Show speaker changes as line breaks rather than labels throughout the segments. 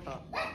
കൊട്ട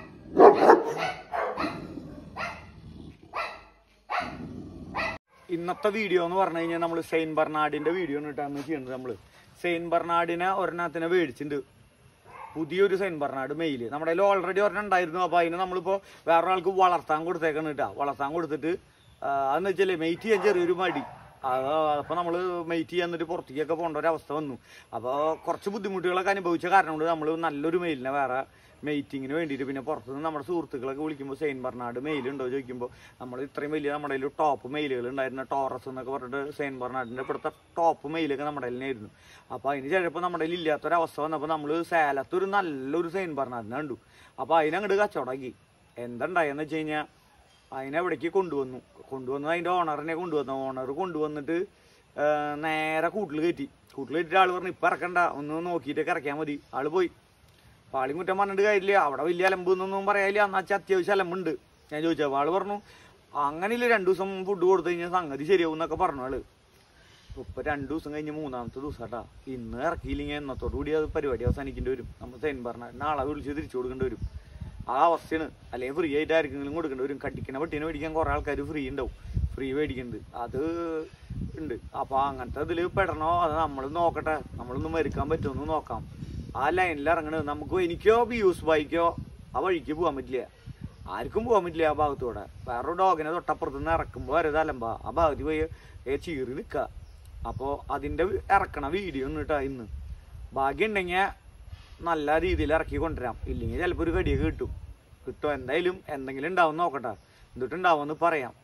ഇന്നത്തെ വീഡിയോ എന്ന് പറഞ്ഞു കഴിഞ്ഞാൽ നമ്മൾ സെയിൻ ബർണാഡിന്റെ വീഡിയോ ഇട്ടാണ് ചെയ്യുന്നത് നമ്മൾ സെയിൻ ബർണാഡിനെ ഒരെണ്ണത്തിനെ മേടിച്ചിട്ടുണ്ട് പുതിയൊരു സെയിൻ ബർണാഡ് മെയില് നമ്മുടെ കയ്യിൽ ഓൾറെഡി ഒരെണ്ണം ഉണ്ടായിരുന്നു അപ്പൊ അതിന് നമ്മളിപ്പോ വേറൊരാൾക്ക് വളർത്താൻ കൊടുത്തേക്കാണ് കേട്ടാ വളർത്താൻ കൊടുത്തിട്ട് ആ, അതെന്ന് വെച്ചാലേ മെയ്റ്റ് ചെയ്യാൻ ചെറിയൊരു മടി അത് അപ്പൊ നമ്മള് മെയ്റ്റ് ചെയ്യാൻ എന്നിട്ട് പുറത്തേക്കൊക്കെ പോകേണ്ട ഒരു അവസ്ഥ വന്നു അപ്പോൾ കുറച്ച് ബുദ്ധിമുട്ടുകളൊക്കെ അനുഭവിച്ച കാരണം കൊണ്ട് നമ്മൾ നല്ലൊരു മെയിലിനെ വേറെ മെയ്റ്റിങ്ങിന് വേണ്ടിയിട്ട് പിന്നെ പുറത്തുനിന്ന് നമ്മുടെ സുഹൃത്തുക്കളൊക്കെ വിളിക്കുമ്പോൾ സെയിൻ ബർണാഡ് മെയിൽ ഉണ്ടോ ചോദിക്കുമ്പോൾ നമ്മൾ ഇത്രയും വലിയ നമ്മുടെ കയ്യിൽ ടോപ്പ് മെയിലുകൾ ഉണ്ടായിരുന്ന ടോറസ് എന്നൊക്കെ പറഞ്ഞിട്ട് സെയിൻ ബർണാഡിന്റെ ഇപ്പോഴത്തെ ടോപ്പ് മെയിലൊക്കെ നമ്മുടെ കയ്യിലായിരുന്നു അപ്പോൾ അതിന് ചിലപ്പോൾ നമ്മുടെ കയ്യിൽ ഇല്ലാത്തൊരവസ്ഥ വന്നപ്പോൾ നമ്മൾ സേലത്ത് ഒരു നല്ലൊരു സെയിൻ ബർണാഡിനെ കണ്ടു അപ്പോൾ അതിനങ്ങോട്ട് കച്ചവടമാക്കി എന്തുണ്ടായെന്ന് വെച്ച് കഴിഞ്ഞാൽ അതിനെ എവിടേക്ക് കൊണ്ടുവന്നു കൊണ്ടുവന്ന് അതിൻ്റെ ഓണറിനെ കൊണ്ടുവന്നു ഓണർ കൊണ്ടുവന്നിട്ട് ആ, നേരെ കൂട്ടിൽ കയറ്റി കൂട്ടിൽ കയറ്റിട്ട് ആൾ പറഞ്ഞു ഇപ്പം ഇറക്കണ്ട ഒന്ന് നോക്കിയിട്ടൊക്കെ ഇറക്കിയാൽ മതി ആള് പോയി പാളി കുറ്റം പറഞ്ഞിട്ട് കാര്യമില്ല അവിടെ വലിയ അലമ്പെന്നൊന്നും പറയാനില്ല എന്നാച്ചാൽ അത്യാവശ്യം അലമ്പുണ്ട് ഞാൻ ചോദിച്ചപ്പോൾ ആള് പറഞ്ഞു അങ്ങനെയില്ല രണ്ടു ദിവസം ഫുഡ് കൊടുത്തു കഴിഞ്ഞാൽ സംഗതി ശരിയാവും എന്നൊക്കെ പറഞ്ഞു ആള് ഇപ്പൊ രണ്ടു ദിവസം കഴിഞ്ഞ് മൂന്നാമത്തെ ദിവസം കേട്ടാ ഇന്ന് ഇറക്കിയില്ലെങ്കിൽ എന്നത്തോടു കൂടി അത് പരിപാടി അവസാനിക്കേണ്ടി വരും നമ്മൾ സെയിൻ പറഞ്ഞ നാളെ വിളിച്ച് തിരിച്ചു കൊടുക്കേണ്ടി വരും ആ അവസ്ഥയാണ് അല്ലെങ്കിൽ ഫ്രീ ആയിട്ട് ആർക്കെങ്കിലും കൊടുക്കേണ്ടി വരും കട്ടിക്കണ പട്ടീനെ മേടിക്കാൻ കുറെ ആൾക്കാർ ഫ്രീ ഉണ്ടാവും ഫ്രീ മേടിക്കുന്നത് അത് ഉണ്ട് അപ്പൊ അങ്ങനത്തെ ഇതിൽ പെടണോ അത് നമ്മൾ നോക്കട്ടെ നമ്മളൊന്ന് മരിക്കാൻ പറ്റുമെന്ന് നോക്കാം ആ ലൈനിൽ ഇറങ്ങണത് നമുക്ക് എനിക്കോ ബിയൂസ് ബൈക്കോ ആ വഴിക്ക് പോകാൻ പറ്റില്ല ആർക്കും പോകാൻ പറ്റില്ല ആ ഭാഗത്തൂടെ വേറൊരു ഡോഗിനെ തൊട്ടപ്പുറത്ത് നിന്ന് ഇറക്കുമ്പോൾ വരെ തലമ്പ ആ ഭാഗത്ത് പോയി ഏ ചീറി നിൽക്കുക അപ്പോൾ അതിൻ്റെ ഇറക്കണ വീഡിയോ ഒന്ന് കേട്ടോ ഇന്ന് ഭാഗ്യം ഉണ്ടെങ്കിൽ നല്ല രീതിയിൽ ഇറക്കി കൊണ്ടുവരാം ഇല്ലെങ്കിൽ ചിലപ്പോൾ ഒരു കടിയൊക്കെ കിട്ടും കിട്ടും എന്തായാലും എന്തെങ്കിലും ഉണ്ടാവും നോക്കട്ടെ എന്നിട്ടുണ്ടാവുമെന്ന് പറയാം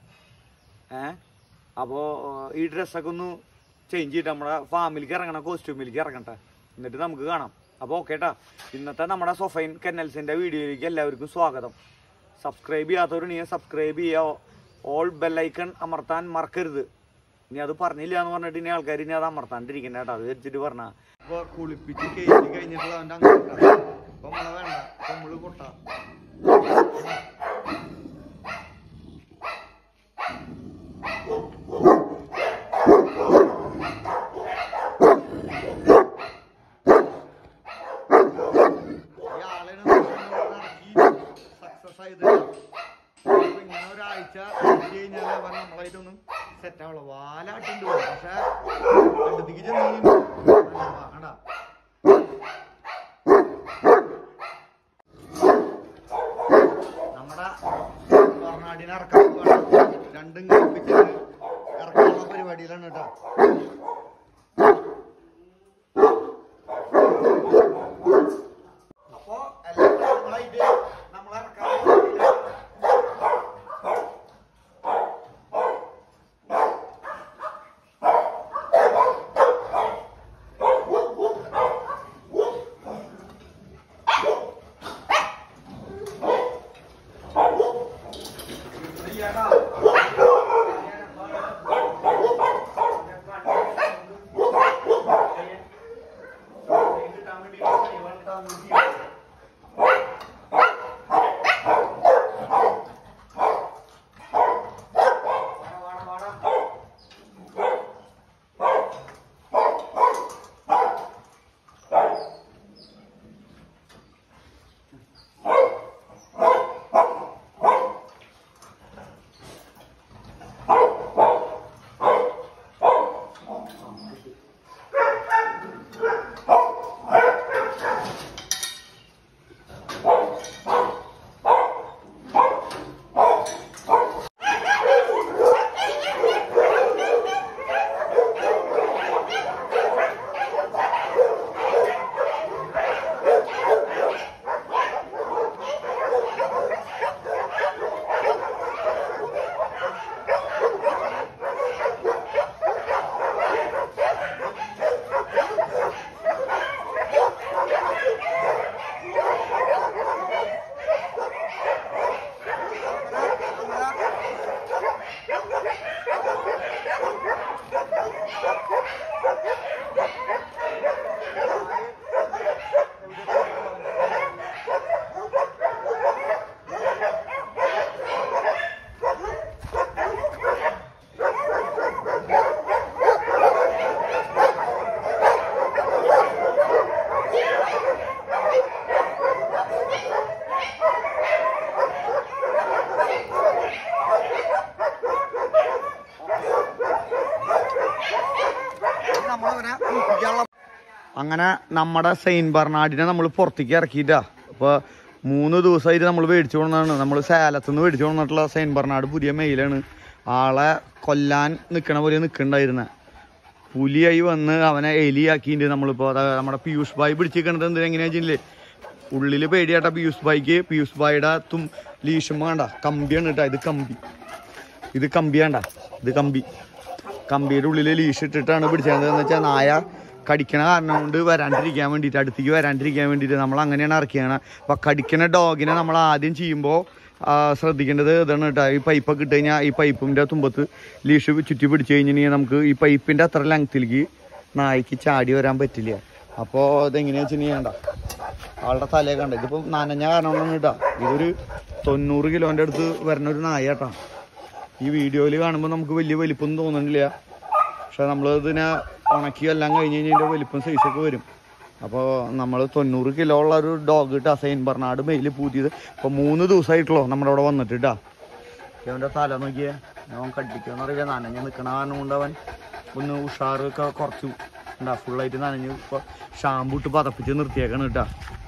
ഏ അപ്പോൾ ഈ ഡ്രസ്സൊക്കെ ഒന്ന് ചേഞ്ച് ചെയ്തിട്ട് നമ്മുടെ ഫാമിലിക്ക് ഇറങ്ങണം കോസ്റ്റ്യൂമിലേക്ക് ഇറങ്ങട്ടെ എന്നിട്ട് നമുക്ക് കാണാം അപ്പോൾ ഓക്കെ ട്ടാ ഇന്നത്തെ നമ്മുടെ സൊഫൈൻ കെന്നൽസിൻ്റെ വീഡിയോയിലേക്ക് എല്ലാവർക്കും സ്വാഗതം സബ്സ്ക്രൈബ് ചെയ്യാത്തവരുണ്ടെങ്കിൽ സബ്സ്ക്രൈബ് ചെയ്യുക ഓൾ ബെല്ലൈക്കൺ അമർത്താൻ മറക്കരുത് ഇനി അത് പറഞ്ഞില്ല എന്ന് പറഞ്ഞിട്ട് ഇനി ആൾക്കാർ ഇനി അത് അമർത്താണ്ടിരിക്കണ്ട കേട്ടോ അത് വെച്ചിട്ട് പറഞ്ഞാ
അപ്പൊ കുളിപ്പിച്ച് കയറ്റി കഴിഞ്ഞിട്ടുള്ള അവന്റെ അങ്ങനെ അപ്പൊ മഴ വേണ്ട നമ്മള് കൊട്ട ഈ ആളിനെ സക്സസ് ആയത് അപ്പൊ ഇങ്ങനെ ഒരാഴ്ച കഴിച്ച് കഴിഞ്ഞാലേ അവൻ നമ്മളായിട്ടൊന്നും സെറ്റ് ആവുള്ളൂ വാലാട്ടുണ്ട് പക്ഷെ അടുത്തേക്ക് ചെന്ന് കഴിയുമ്പോ കണ്ടാ നമ്മുടെ കർണാടിനെ ഇറക്കാൻ പോവാണ് രണ്ടും കൽപ്പിച്ച് ഇറക്കാനുള്ള പരിപാടിയിലാണ് കേട്ടോ അപ്പൊ എല്ലാം നമ്മളായിട്ട് നമ്മളിറക്കാൻ പോവാണ്. അങ്ങനെ നമ്മുടെ സെയിൻ ബർണാഡിനെ നമ്മൾ പുറത്തേക്ക് ഇറക്കിയിട്ടാ അപ്പോൾ മൂന്ന് ദിവസമായിട്ട് നമ്മൾ മേടിച്ചു കൊണ്ടാണ് നമ്മൾ സേലത്ത് നിന്ന് മേടിച്ചു കൊണ്ടിട്ടുള്ള സെയിൻ ബർണാഡ് പുതിയ മെയിലാണ് ആളെ കൊല്ലാൻ നിൽക്കണ പോലെ നിൽക്കണ്ടായിരുന്നെ പുലിയായി വന്ന് അവനെ എലിയാക്കിയിട്ട് നമ്മളിപ്പോൾ അതാ നമ്മുടെ പീയൂഷ് ബായി പിടിച്ചിരിക്കണത് എന്തിനാ എങ്ങനെയാ വെച്ചില്ലേ ഉള്ളിൽ പേടിയാട്ട പീയൂഷ് ബായിക്ക് പീയൂഷ് ബായിയുടെ തും ലീഷും വേണ്ട കമ്പിയാണ് കേട്ടോ ഇത് കമ്പി ഇത് കമ്പിയാണ്ട ഇത് കമ്പി കമ്പിയുടെ ഉള്ളിൽ ലീഷ് ഇട്ടിട്ടാണ് പിടിച്ചത് എന്ന് വെച്ചാൽ നായ കടിക്കണ കാരണം കൊണ്ട് വരാണ്ടിരിക്കാൻ വേണ്ടിയിട്ട് അടുത്തേക്ക് വരാണ്ടിരിക്കാൻ വേണ്ടിയിട്ട് നമ്മൾ അങ്ങനെയാണ് ഇറക്കിയാണ് അപ്പോൾ കടിക്കണ ഡോഗിനെ നമ്മൾ ആദ്യം ചെയ്യുമ്പോൾ ശ്രദ്ധിക്കേണ്ടത് ഇതാണ് കേട്ടോ ഈ പൈപ്പൊക്കെ ഇട്ട് കഴിഞ്ഞാൽ ഈ പൈപ്പിൻ്റെ തുമ്പത്ത് ലീഷ് ചുറ്റി പിടിച്ച് കഴിഞ്ഞിട്ടുണ്ടെങ്കിൽ നമുക്ക് ഈ പൈപ്പിൻ്റെ അത്ര ലെങ്ത്തിലേക്ക് നായ്ക്ക് ചാടി വരാൻ പറ്റില്ല അപ്പോൾ ഇതെങ്ങനെയാ വെച്ചിട്ടുണ്ടെങ്കിൽ ആളുടെ തലയെ കണ്ട ഇതിപ്പോൾ നനഞ്ഞ കാരണം കൊണ്ടാണ് കേട്ടോ ഇതൊരു തൊണ്ണൂറ് കിലോൻ്റെ അടുത്ത് വരുന്ന ഒരു നായ കേട്ടോ ഈ വീഡിയോയിൽ കാണുമ്പോൾ നമുക്ക് വലിയ വലിപ്പമൊന്നും തോന്നുന്നില്ല പക്ഷെ നമ്മൾ ഇതിനെ ഉണക്കി എല്ലാം കഴിഞ്ഞ് കഴിഞ്ഞാൽ ഇതിൻ്റെ വലിപ്പം സൈസൊക്കെ വരും അപ്പോൾ നമ്മൾ തൊണ്ണൂറ് കിലോ ഉള്ള ഒരു ഡോഗ് ഇട്ടാ സെയിൻ ബർണാട് മെയിൽ പൂതിയത് ഇപ്പോൾ മൂന്ന് ദിവസമായിട്ടുള്ളൂ നമ്മുടെ അവിടെ വന്നിട്ട് ഇട്ടാ അവൻ്റെ തല നോക്കിയേ അവൻ കടിക്കുമെന്ന് അറിയില്ല നനഞ്ഞ് നിൽക്കണ കാരണം കൊണ്ട് അവൻ ഒന്ന് ഉഷാറൊക്കെ കുറച്ചു ഉണ്ടാ ഫുള്ളായിട്ട് നനഞ്ഞ് ഇപ്പോൾ ഷാമ്പു ഇട്ട് പതപ്പിച്ച് നിർത്തിയേക്കാണ് കേട്ടാ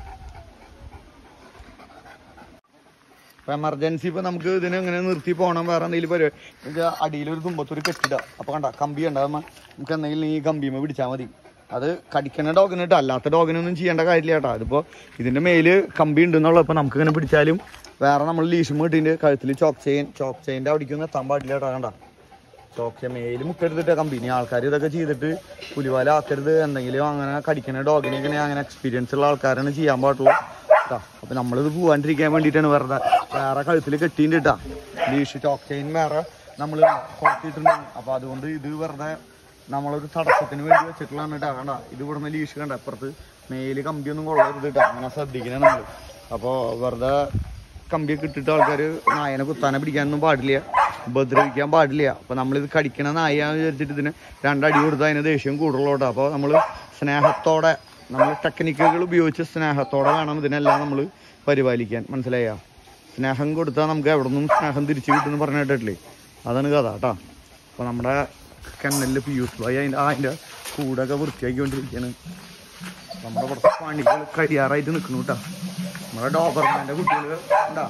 ഇപ്പൊ എമർജൻസി ഇപ്പൊ നമുക്ക് ഇതിനെ ഇങ്ങനെ നിർത്തി പോകണം വേറെ എന്തെങ്കിലും പരിപാടി അടിയിലൊരു തുമ്പത്തൊരു കെട്ടിട അപ്പൊ കണ്ട കമ്പി ഉണ്ടാകുമ്പോ നമുക്ക് എന്തെങ്കിലും ഈ കമ്പിമ പിടിച്ചാൽ മതി അത് കടിക്കണ ഡോഗിന് കേട്ടോ അല്ലാത്ത ഡോഗിനൊന്നും ചെയ്യേണ്ട കാര്യമില്ല കേട്ടോ അതിപ്പോ ഇതിന്റെ മേല് കമ്പി ഉണ്ടെന്നുള്ള ഇപ്പൊ നമുക്ക് ഇങ്ങനെ പിടിച്ചാലും വേറെ നമ്മൾ ലീഷും കിട്ടിയിട്ട് കഴുത്തിൽ ചോക്ക് ചെയിൻ ചോക്ക് ചെയിൻ്റെ അവിടേക്കൊന്നും എത്താൻ പാടില്ല കേട്ടോ കണ്ട ചോക്ക് മേല് മുക്കരുതിട്ട് കമ്പി ഇനി ആൾക്കാർ ഇതൊക്കെ ചെയ്തിട്ട് പുലിവാല ആക്കരുത് എന്തെങ്കിലും അങ്ങനെ കടിക്കണ ഡോഗിനെ ഇങ്ങനെ അങ്ങനെ എക്സ്പീരിയൻസ് ഉള്ള ആൾക്കാരാണ് ചെയ്യാൻ പാടുള്ളൂ കേട്ടോ അപ്പൊ നമ്മളിത് പോവാണ്ടിരിക്കാൻ വേണ്ടിയിട്ടാണ് വെറുതെ വേറെ കഴുത്തിൽ കെട്ടിയിട്ട് ഇട്ടാ ലീഷ് ചോക്ക് ചെയിൻ വേറെ നമ്മൾ കൊട്ടിയിട്ടുണ്ട് അപ്പൊ അതുകൊണ്ട് ഇത് വെറുതെ നമ്മളൊരു തടസ്സത്തിന് വേണ്ടി വെച്ചിട്ടുള്ളതാണ് കേട്ടോ കണ്ട ഇത് ഇവിടുന്ന് ലീഷ് കണ്ട അപ്പുറത്ത് മേല് കമ്പിയൊന്നും കൊള്ളരുത് കേട്ടോ അങ്ങനെ ശ്രദ്ധിക്കണേ നമ്മൾ അപ്പോൾ വെറുതെ കമ്പിയൊക്കെ ഇട്ടിട്ട് ആൾക്കാർ നായനെ കുത്താനെ പിടിക്കാനൊന്നും പാടില്ല ഉപദ്രവിക്കാൻ പാടില്ല അപ്പോൾ നമ്മളിത് കടിക്കണ നായാന്ന് വിചാരിച്ചിട്ട് ഇതിന് രണ്ടടി കൊടുത്താൽ അതിന് ദേഷ്യം കൂടുതലുള്ളൂ കേട്ടോ അപ്പോൾ നമ്മൾ സ്നേഹത്തോടെ നമ്മൾ ടെക്നിക്കുകൾ ഉപയോഗിച്ച് സ്നേഹത്തോടെ വേണം ഇതിനെല്ലാം നമ്മൾ പരിപാലിക്കാൻ മനസ്സിലായോ സ്നേഹം കൊടുത്താൽ നമുക്ക് എവിടെ നിന്നും സ്നേഹം തിരിച്ചു കിട്ടുമെന്ന് പറഞ്ഞു കേട്ടിട്ടില്ലേ അതാണ് കഥ കേട്ടോ അപ്പോൾ നമ്മുടെ കണ്ണലിൽ പിയൂസ് ഭായി അതിൻ്റെ അതിൻ്റെ കൂടൊക്കെ വൃത്തിയാക്കിക്കൊണ്ടിരിക്കുകയാണ് നമ്മുടെ കുറച്ച് പണികൾ കഴിയാറായിട്ട് നിൽക്കുന്നു കേട്ടോ നമ്മുടെ ഡോബർമാൻ്റെ കുട്ടികൾ ഉണ്ടാ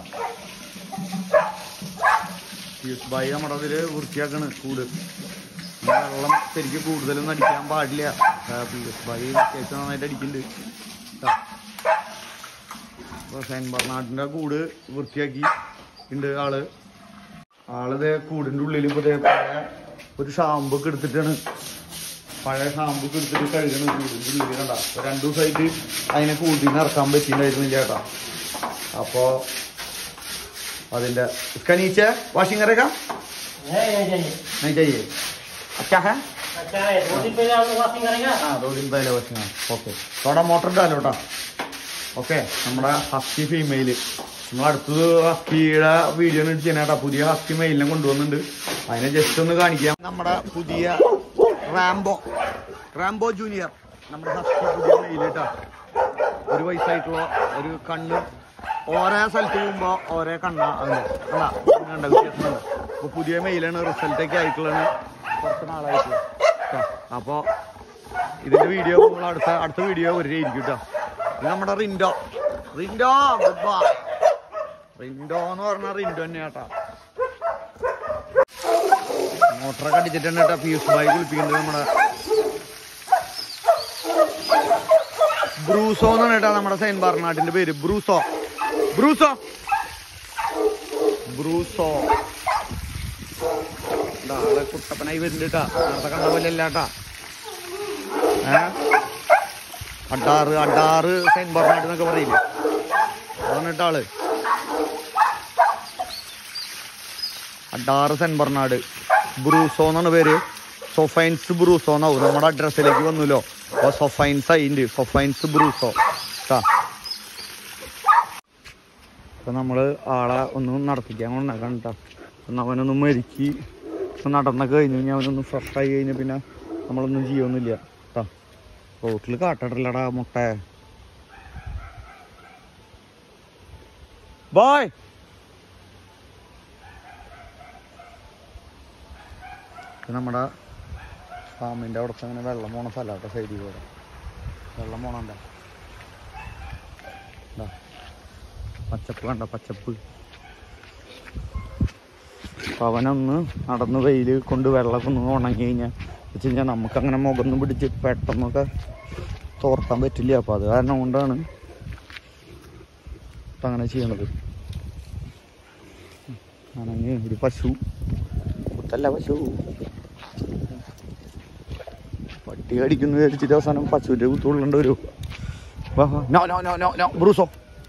പിയൂസ് ഭായി നമ്മുടെ അതിൽ വൃത്തിയാക്കണ് കൂട് പിന്നെ വെള്ളം ശരിക്കും കൂടുതലൊന്നും അടിക്കാൻ പാടില്ല പിയൂസ് ഭായി അത്യാവശ്യം നന്നായിട്ട് അടിക്കുന്നുണ്ട് കേട്ടോ അപ്പോൾ സെയിൻ ബർണാട്ടിൻ്റെ കൂട് വൃത്തിയാക്കി ഉണ്ട് ആള് ആളിത് കൂടിൻ്റെ ഉള്ളിൽ ഇപ്പോൾ ദേ പഴയ ഒരു ഷാമ്പൊക്കെ എടുത്തിട്ടാണ് പഴയ ഷാമ്പൊക്കെ എടുത്തിട്ട് കഴുകണം കൂടിൻ്റെ ഉള്ളിൽ കണ്ട അപ്പോൾ രണ്ടു ദിവസമായിട്ട് അതിനെ കൂട്ടിൽ നിന്ന് ഇറക്കാൻ പറ്റിയിട്ടുണ്ടായിരുന്നില്ല ചേട്ടാ അപ്പോൾ അതിൻ്റെ കനീച്ച വാഷിംഗ് കറേക്കാം
नहीं नहीं चाहिए
नहीं चाहिए अच्छा है
अच्छा है दो दिन पहले आपको वॉशिंग करेगा
ആ ദോ ദിൻ പഹലെ വാഷിംഗ് ഓക്കെ തോടെ മോട്ടർ ഇടാലോ കേട്ടോ ഓക്കെ നമ്മുടെ ഹസ്കി ഫീമെയില് നമ്മൾ അടുത്തത് ഹസ്കിയുടെ വീഡിയോ ചെയ്യണേട്ടാ പുതിയ ഹസ്കി മെയിലിനെ കൊണ്ടുവന്നിട്ടുണ്ട് അതിനെ ജസ്റ്റ് ഒന്ന് കാണിക്കാം നമ്മുടെ പുതിയ റാംബോ റാംബോ ജൂനിയർ നമ്മുടെ ഹസ്കി പുതിയ മെയിൽ കേട്ടോ ഒരു വയസ്സായിട്ടുള്ള ഒരു കണ്ണ് ഓരോ സ്ഥലത്ത് പോകുമ്പോ ഓരോ കണ്ണ അതിന്റെ കണ്ടാ കണ്ട വ്യത്യാസമുണ്ട് അപ്പൊ പുതിയ മെയിലാണ് റിസൾട്ട് ഒക്കെ ആയിട്ടുള്ളതാണ് കുറച്ച് നാളായിട്ട് ട്ടോ. അപ്പൊ ഇതിന്റെ വീഡിയോ നമ്മൾ അടുത്ത അടുത്ത വീഡിയോ വരികയായിരിക്കും കേട്ടോ ഇത് നമ്മുടെ Rindo Rindo good bye Rindo എന്ന് പറഞ്ഞ റിൻഡോ തന്നെ കേട്ടോ മോട്ടറൊക്കെ അടിച്ചിട്ടുണ്ട് കേട്ടോ പീസ് ബൈ കുളിപ്പിക്കുന്നത് നമ്മുടെ ബ്രൂസോ എന്നാണ് കേട്ടോ നമ്മുടെ സൈൻ ബാർനാട്ടിന്റെ പേര് ബ്രൂസോ ബ്രൂസോ ബ്രൂസോ ഇതാ, ആളെ കുട്ടപ്പനായി വരുന്നുണ്ട് കേട്ടാ നേരത്തെ കണ്ട പോലെ അല്ല കേട്ടാ ഏ അഡാറ് അഡാറ് സൈൻ ബാർനാട്ട് എന്നൊക്കെ പറയില്ലേ അതാണ് കേട്ടോ ആള് അഡാറ് സെൻ ബർണാട് ബ്രൂസോ എന്നാണ് പേര് സൊഫൈൻസ് ബ്രൂസോ എന്നാവും നമ്മുടെ അഡ്രസ്സിലേക്ക് വന്നല്ലോ അപ്പൊ സൊഫൈൻസ് അതിൻ്റെ സൊഫൈൻസ് ബ്രൂസോ കേട്ടാ അപ്പൊ നമ്മള് ആളെ ഒന്ന് നടത്തിക്കാൻ കൊണ്ടാക്കാൻ കേട്ടോ ഒന്ന് അവനൊന്ന് മരിക്കി ഒന്ന് നടന്നൊക്കെ കഴിഞ്ഞ് കഴിഞ്ഞാൽ അവനൊന്ന് ഫ്രഷ് ആയി കഴിഞ്ഞാൽ പിന്നെ നമ്മളൊന്നും ചെയ്യൊന്നുമില്ല കേട്ടോ റോട്ടിൽ കാട്ടടല്ലടാ മുട്ട ബായ് ഇത് നമ്മുടെ ഫാമിൻ്റെ അവിടുത്തെ അങ്ങനെ വെള്ളം പോണ സ്ഥലമാട്ടോ സൈഡിൽ കൂടെ വെള്ളം പോണണ്ട പച്ചപ്പ് കണ്ട പച്ചപ്പ് അപ്പൊ അവനൊന്ന് നടന്ന് വെയിൽ കൊണ്ട് വെള്ളമൊക്കെ ഒന്ന് ഉണങ്ങി കഴിഞ്ഞാൽ വെച്ച് കഴിഞ്ഞാൽ നമുക്കങ്ങനെ മുഖം പിടിച്ച് പെട്ടെന്നൊക്കെ തോർത്താൻ പറ്റില്ല അപ്പോൾ അത് കാരണം കൊണ്ടാണ് ഇപ്പം അങ്ങനെ ചെയ്യണത് ആണെങ്കിൽ ഒരു പശു മുത്തല്ല പശു പട്ടി കടിക്കുന്നു വിചാരിച്ചിട്ട് അവസാനം പശുവിൻ്റെ കുത്തുകൊള്ളേണ്ട ഒരു വാ വാ. No no no no no ബ്രൂസോ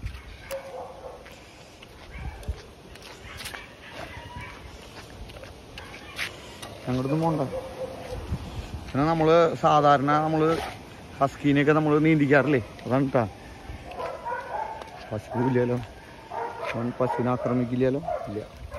ഞങ്ങളടുത്ത് പോണ്ട പിന്നെ നമ്മള് സാധാരണ നമ്മള് ഹസ്കീനെയൊക്കെ നമ്മൾ നീന്തിക്കാറില്ലേ അതാണ് കേട്ടാ പശു ഇല്ലല്ലോ അവൻ പശുവിനെ ആക്രമിക്കില്ലല്ലോ ഇല്ല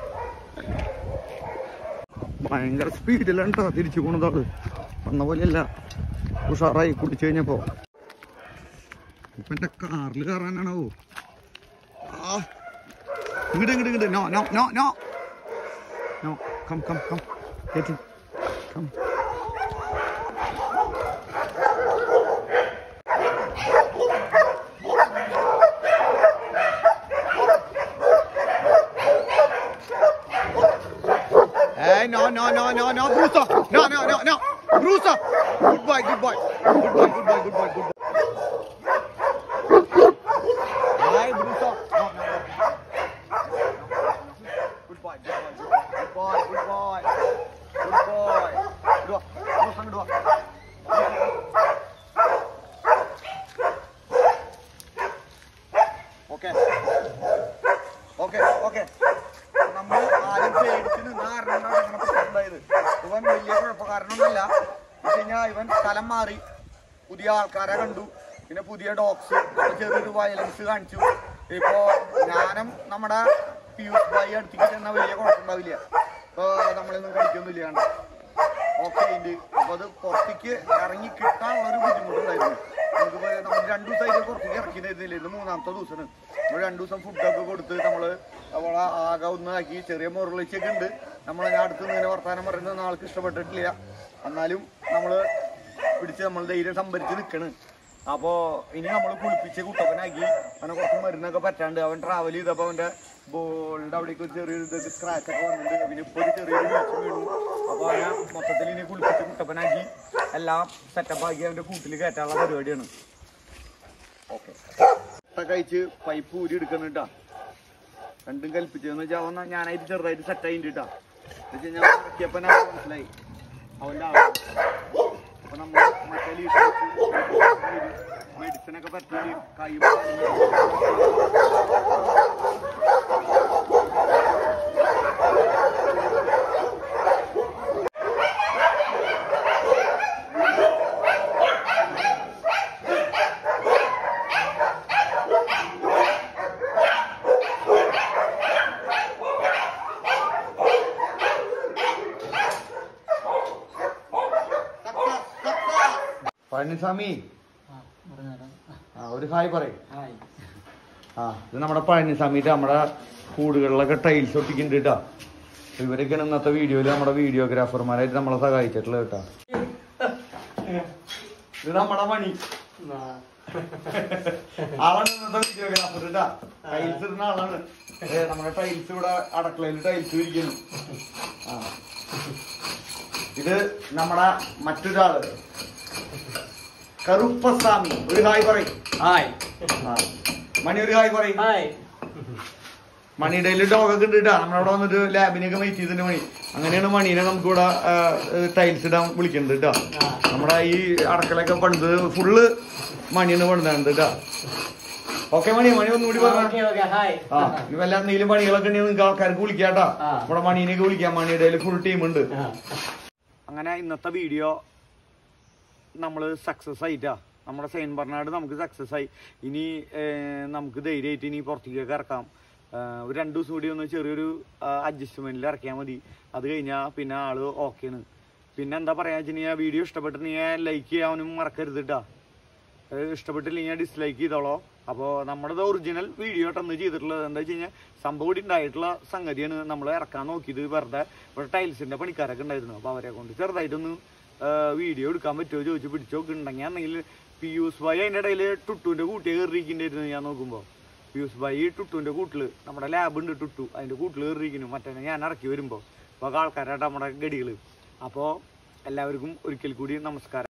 ഭയങ്കര സ്പീഡിലാണ് കേട്ടോ തിരിച്ചു പോണത് ആള് വന്ന പോലെയല്ല ഉഷാറായി കുടിച്ചു കഴിഞ്ഞപ്പോ ഇപ്പൊ എന്റെ കാറിൽ കയറാനാണോ ആ ഇങ്ങോട്ട് ഇങ്ങോട്ട് ഇങ്ങോട്ട് no no no no no come come come Get in. Come. Hey, no, no, no, no, no, Bruce. No, no, no, no. Bruce. Goodbye, goodbye. Goodbye, goodbye, goodbye, goodbye. Hi, Bruce. No, no, no. Goodbye, goodbye, goodbye, goodbye. Good boy. Good boy. Bruce, അങ്ങോട്ട് വാ. Okay. Okay, okay. നമ്മൾ ആദ്യം പേടിച്ച് നിന്ന കാരണമാണ് അങ്ങനെ പ്രശ്നമുണ്ടായത് ഇവൻ വലിയ കുഴപ്പക്കാരനൊന്നുമല്ല വെച്ച് കഴിഞ്ഞാൽ ഇവൻ സ്ഥലം മാറി പുതിയ ആൾക്കാരെ കണ്ടു പിന്നെ പുതിയ ഡോഗ്സ് ചെറിയൊരു വയലൻസ് കാണിച്ചു ഇപ്പോ ഞാനും നമ്മുടെ പീയൂഷ് ഭായി അടുത്തേക്ക് ചെന്നാൽ വലിയ കുഴപ്പമുണ്ടാവില്ല ഇപ്പൊ നമ്മളൊന്നും കളിക്കൊന്നുമില്ല കണ്ട ഓക്കെ ഉണ്ട് അപ്പൊ അത് പുറത്തേക്ക് ഇറങ്ങി കിട്ടാനുള്ള ഒരു ബുദ്ധിമുട്ടുണ്ടായിരുന്നു നമുക്കിപ്പോ നമ്മൾ രണ്ടു ദിവസമായിട്ട് പുറത്തേക്ക് ഇറക്കിയിരുന്നില്ല ഇത് മൂന്നാമത്തെ ദിവസമാണ് നമ്മൾ രണ്ടു ദിവസം ഫുഡൊക്കെ കൊടുത്ത് നമ്മള് അവളെ ആകെ ഒന്നാക്കി ചെറിയ മുരളിച്ചൊക്കെ ഉണ്ട് നമ്മൾ ഞാൻ അടുത്ത് ഇങ്ങനെ വർത്താനം പറയുന്നത് ആൾക്ക് ഇഷ്ടപ്പെട്ടിട്ടില്ല എന്നാലും നമ്മള് പിടിച്ച് നമ്മൾ ധൈര്യം സംഭരിച്ച് നിൽക്കണ് അപ്പോ ഇനി നമ്മൾ കുളിപ്പിച്ച് കുട്ടപ്പനാക്കി അവനെ കുറച്ച് മരുന്നൊക്കെ പറ്റാണ്ട് അവൻ ട്രാവൽ ചെയ്തപ്പോ അവന്റെ ബോളിന്റെ അവിടേക്ക് ഒരു ചെറിയൊരു ഇത് സ്ക്രാച്ച് ഒക്കെ വന്നിട്ടുണ്ട് പിന്നെ ഇപ്പൊ ഒരു ചെറിയൊരു വീഴ്ച വീണു അപ്പൊ അവനെ മൊത്തത്തിൽ ഇനി കുളിപ്പിച്ച് കുട്ടപ്പനാക്കി എല്ലാം സെറ്റപ്പ് ആക്കി അവന്റെ കൂട്ടിൽ കയറ്റാനുള്ള പരിപാടിയാണ് ഓക്കെ കഴിച്ച് പൈപ്പ് ഊരി എടുക്കണിട്ടാ രണ്ടും കൽപ്പിച്ചെന്ന് വെച്ചാൽ അവൻ ഞാനായിട്ട് ചെറുതായിട്ട് സെറ്റ് ആയിട്ട് കേട്ടാ വെച്ച് ഞാൻ ഇറക്കിയപ്പോ ഞാൻ മനസ്സിലായി അവന്റെ ആളാണ് അപ്പൊ നമ്മൾ മറ്റേ മെഡിസിൻ ഒക്കെ പറ്റി കൈ പഴനിസ്വാമി ആ ഒരു ഹായ് പറയും ആ ഇത് നമ്മുടെ പഴനിസ്വാമിയിട്ട് നമ്മുടെ കൂടുകളിലൊക്കെ ടൈൽസ് ഒട്ടിക്കുന്നുണ്ട് കേട്ടാ ഇവരൊക്കെയാണ് ഇന്നത്തെ വീഡിയോയിൽ നമ്മുടെ വീഡിയോഗ്രാഫർമാരായിട്ട് നമ്മളെ സഹായിച്ചിട്ടുള്ളത് കേട്ടാ ഇത് നമ്മുടെ മണി ആളാണ് ഇന്നത്തെ വീഡിയോഗ്രാഫർ കേട്ടാ ടൈൽസ് ഇടുന്ന ആളാണ് ഏ, നമ്മുടെ ടൈൽസ് ഇവിടെ അടക്കളയിൽ ടൈൽസ് ഇരിക്കുന്നു ആ ഇത് നമ്മുടെ മറ്റൊരാള് കറുപ്പസ്വാമി ഒരു ഹായ് പറയും
ഹായ്
ആ. മണി ഒരു ഹായ് പറയും
ഹായ്
മണിയുടെ ഡോഗൊക്കെ ഉണ്ട് കേട്ടാ നമ്മളവിടെ വന്നിട്ട് ലാബിനൊക്കെ വെയിറ്റ് ചെയ്തിട്ട് മണി അങ്ങനെയാണ് മണീനെ നമുക്ക് ഇവിടെ ടൈൽസ് ഇടാൻ വിളിക്കുന്നത് കേട്ടോ നമ്മുടെ ഈ അടക്കളയൊക്കെ പണിത് ഫുള്ള് മണിയാണ് പണിതാണ് കേട്ടാ ഓക്കെ മണി മണി ഒന്നുകൂടി പറഞ്ഞ
ഓക്കെ ഓക്കെ ഹായ്
ആ ഇനി വല്ല എന്തെങ്കിലും പണികളൊക്കെ ഉണ്ടെങ്കിൽ നിങ്ങൾക്ക് ആൾക്കാർക്ക് വിളിക്കാട്ടാ
ആ.
നമ്മുടെ മണീനെയൊക്കെ വിളിക്കാം മണിയുടെ ഫുൾ ടീം ഉണ്ട്
ആ.
അങ്ങനെ ഇന്നത്തെ വീഡിയോ നമ്മൾ സക്സസ് ആയിട്ടാ നമ്മുടെ സെയിൻ ബർണാട് നമുക്ക് സക്സസ് ആയി ഇനി ഏർ, നമുക്ക് ധൈര്യമായിട്ട് ഇനി പുറത്തേക്കൊക്കെ ഇറക്കാം ഏർ, ഒരു രണ്ടു ദിവസം കൂടി ഒന്ന് ചെറിയൊരു അഡ്ജസ്റ്റ്മെന്റിൽ ഇറക്കിയാൽ മതി അത് കഴിഞ്ഞാൽ പിന്നെ ആള് ഓക്കെയാണ് പിന്നെ എന്താ പറയാ വെച്ചിട്ടുണ്ടെങ്കിൽ വീഡിയോ ഇഷ്ടപ്പെട്ടിട്ടുണ്ടെങ്കിൽ ലൈക്ക് ചെയ്യാനും മറക്കരുത് കേട്ടാ ഏഹ് ഇഷ്ടപ്പെട്ടില്ലെങ്കിൽ ഡിസ്ലൈക്ക് ചെയ്തോളോ അപ്പോൾ നമ്മുടെ ഒറിജിനൽ വീഡിയോ ടന്ന് ചെയ്തിട്ടുള്ളത് എന്താ വെച്ച് കഴിഞ്ഞാൽ സംഭവം ഇവിടെ ഉണ്ടായിട്ടുള്ള സംഗതിയാണ് നമ്മൾ ഇറക്കാൻ നോക്കിയത് വെറുതെ ഇവിടെ ടൈൽസിന്റെ പണിക്കാരൊക്കെ ഉണ്ടായിരുന്നു അപ്പോൾ അവരെ കൊണ്ട് ചെറുതായിട്ടൊന്ന് വീഡിയോ എടുക്കാൻ പറ്റുമോ ചോദിച്ചു പിടിച്ചു നോക്കുന്നുണ്ടെങ്കിൽ ആണെങ്കിൽ പിയൂസ് ഭായി അതിൻ്റെ ഇടയിൽ ടുട്ടുവിൻ്റെ കൂട്ടിയെ കയറിയിരിക്കുന്നുണ്ടായിരുന്നു ഞാൻ നോക്കുമ്പോൾ പിയൂസ് ഭായി ടുട്ടുവിൻ്റെ കൂട്ടിൽ നമ്മുടെ ലാബ് ഉണ്ട് ടുട്ടു അതിൻ്റെ കൂട്ടിൽ കയറിയിരിക്കുന്നു മറ്റേ ഞാൻ ഇറക്കി വരുമ്പോൾ അപ്പോൾ ആൾക്കാരായിട്ട് നമ്മുടെ ഗടികൾ അപ്പോൾ എല്ലാവർക്കും ഒരിക്കൽ കൂടി നമസ്കാരം